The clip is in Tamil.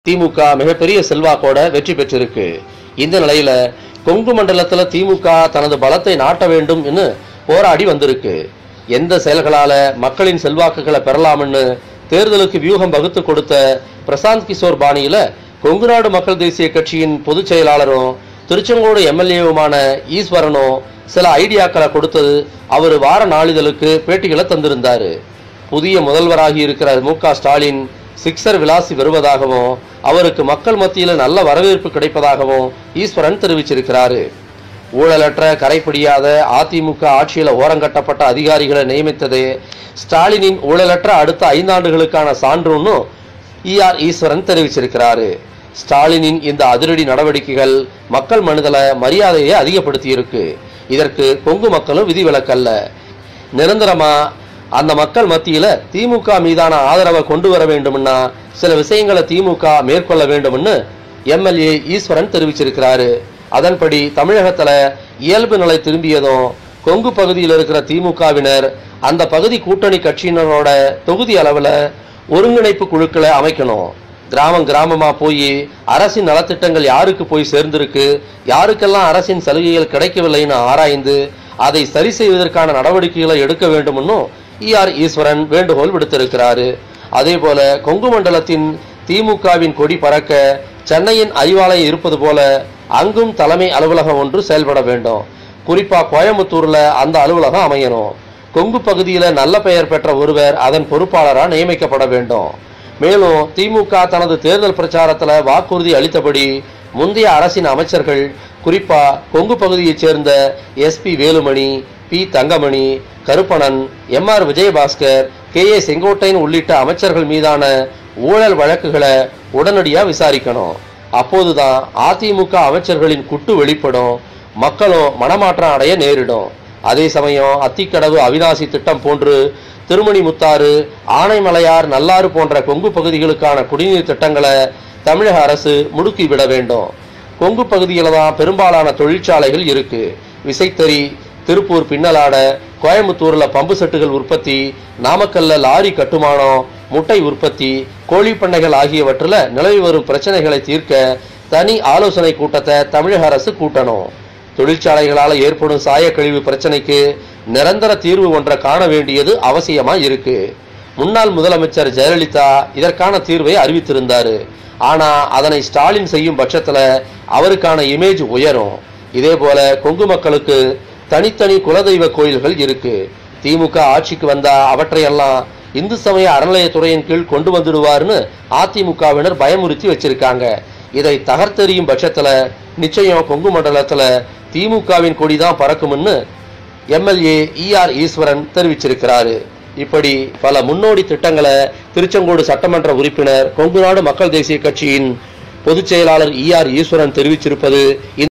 திமுக மிகப்பெரிய செல்வாக்கோட வெற்றி பெற்றிருக்கு இந்த நிலையில கொங்கு மண்டலத்துல திமுக தனது பலத்தை நாட்ட வேண்டும் என்று போராடி வந்திருக்கு எந்த செயல்களால மக்களின் செல்வாக்குகளை பெறலாம்னு தேர்தலுக்கு வியூகம் வகுத்து கொடுத்த பிரசாந்த் கிஷோர் பாணியில கொங்கு நாடு மக்கள் தேசிய கட்சியின் பொதுச் செயலாளரும் திருச்செங்கோடு எம்எல்ஏவுமான ஈஸ்வரனும் சில ஐடியாக்களை கொடுத்தது அவர் வார நாளிதழுக்கு பேட்டிகளை தந்திருந்தாரு புதிய முதல்வராகி இருக்கிற மு க ஸ்டாலின் சிக்ஸர் விலாசி வருவதாகவும் அவருக்கு மக்கள் மத்தியில் நல்ல வரவேற்பு கிடைப்பதாகவும் ஈஸ்வரன் தெரிவிச்சிருக்கிறாரு ஊழலற்ற கரைப்பிடியாத அதிமுக ஆட்சியில ஓரங்கட்டப்பட்ட அதிகாரிகளை நியமித்தது ஸ்டாலினின் ஊழலற்ற அடுத்த ஐந்தாண்டுகளுக்கான சான்றுன்னு இஆர் ஈஸ்வரன் தெரிவிச்சிருக்கிறாரு ஸ்டாலினின் இந்த அதிரடி நடவடிக்கைகள் மக்கள் மனதில மரியாதையை அதிகப்படுத்தி இருக்கு இதற்கு கொங்கு மக்களும் விதிவிலக்கல்ல நிரந்தரமா அந்த மக்கள் மத்தியில திமுக மீதான ஆதரவை கொண்டு வர வேண்டும்னா சில விஷயங்களை திமுக மேற்கொள்ள வேண்டும்னு எம்எல்ஏ ஈஸ்வரன் தெரிவிச்சிருக்கிறாரு அதன்படி தமிழகத்துல இயல்பு நிலை திரும்பியதும் கொங்கு பகுதியில் இருக்கிற திமுகவினர் அந்த பகுதி கூட்டணி கட்சியினரோட தொகுதி அளவுல ஒருங்கிணைப்பு குழுக்களை அமைக்கணும் கிராமம் கிராமமா போய் அரசின் நலத்திட்டங்கள் யாருக்கு போய் சேர்ந்திருக்கு யாருக்கெல்லாம் அரசின் சலுகைகள் கிடைக்கவில்லைன்னு ஆராய்ந்து அதை சரி செய்வதற்கான நடவடிக்கைகளை எடுக்க வேண்டும்னும் இஆர் ஈஸ்வரன் வேண்டுகோள் விடுத்திருக்கிறாரு அதே போல கொங்கு மண்டலத்தின் திமுகவின் கொடி பறக்க சென்னையின் அறிவாலயம் இருப்பது போல அங்கும் தலைமை அலுவலகம் ஒன்று செயல்பட வேண்டும் குறிப்பா கோயம்புத்தூர்ல அந்த அலுவலகம் அமையணும் கொங்கு பகுதியில நல்ல பெயர் பெற்ற ஒருவர் அதன் பொறுப்பாளரா நியமிக்கப்பட வேண்டும் மேலும் திமுக தனது தேர்தல் பிரச்சாரத்துல வாக்குறுதி அளித்தபடி முந்தைய அரசின் அமைச்சர்கள் குறிப்பா கொங்கு பகுதியைச் சேர்ந்த SP Velumani P Thangamani Karuppanan M R Vijayabaskar K A Sengottaiyan உள்ளிட்ட அமைச்சர்கள் மீதான ஊழல் வழக்குகளை உடனடியா விசாரிக்கணும் அப்போதுதான் அதிமுக அமைச்சர்களின் குட்டு வெளிப்படும் மக்களும் மனமாற்றம் அடைய நேரிடும் அதே சமயம் அத்திக்கடவு அவிநாசி திட்டம் போன்று திருமணி முத்தாறு ஆனைமலையார் நல்லாறு போன்ற கொங்கு பகுதிகளுக்கான குடிநீர் திட்டங்களை தமிழக அரசு முடுக்கி விட வேண்டும் கொங்கு பகுதியில தான் பெரும்பாலான தொழிற்சாலைகள் இருக்கு விசைத்தறி திருப்பூர் பின்னலாட கோயம்புத்தூர்ல பம்பு செட்டுகள் உற்பத்தி நாமக்கல்ல லாரி கட்டுமானம் முட்டை உற்பத்தி கோழி பண்ணைகள் ஆகியவற்றில் நிலவி வரும் பிரச்சனைகளை தீர்க்க தனி ஆலோசனை கூட்டத்தை தமிழக அரசு கூட்டணும் தொழிற்சாலைகளால் ஏற்படும் சாயக்கழிவு பிரச்சனைக்கு நிரந்தர தீர்வு ஒன்றை காண வேண்டியது அவசியமா இருக்கு முன்னாள் முதலமைச்சர் ஜெயலலிதா இதற்கான தீர்வை அறிவித்திருந்தாரு ஆனா அதனை ஸ்டாலின் செய்யும் பட்சத்துல அவருக்கான இமேஜ் உயரும் இதே போல கொங்கு மக்களுக்கு தனித்தனி குலதெய்வ கோயில்கள் இருக்கு திமுக ஆட்சிக்கு வந்தா அவற்றையெல்லாம் இந்து சமய அறநிலையத்துறையின் கீழ் கொண்டு வந்துடுவார்னு அதிமுகவினர் பயமுறுத்தி வச்சிருக்காங்க இதை தகர்த்தெறியும் பட்சத்துல நிச்சயம் கொங்கு மண்டலத்துல திமுகவின் கொடிதான் பறக்கும்னு எம்எல்ஏ இஆர் ஈஸ்வரன் தெரிவிச்சிருக்கிறாரு இப்படி பல முன்னோடி திட்டங்களை திருச்செங்கோடு சட்டமன்ற உறுப்பினர் கொங்கு நாடு மக்கள் தேசிய கட்சியின் பொதுச் செயலாளர் இஆர் ஈஸ்வரன் தெரிவிச்சிருப்பது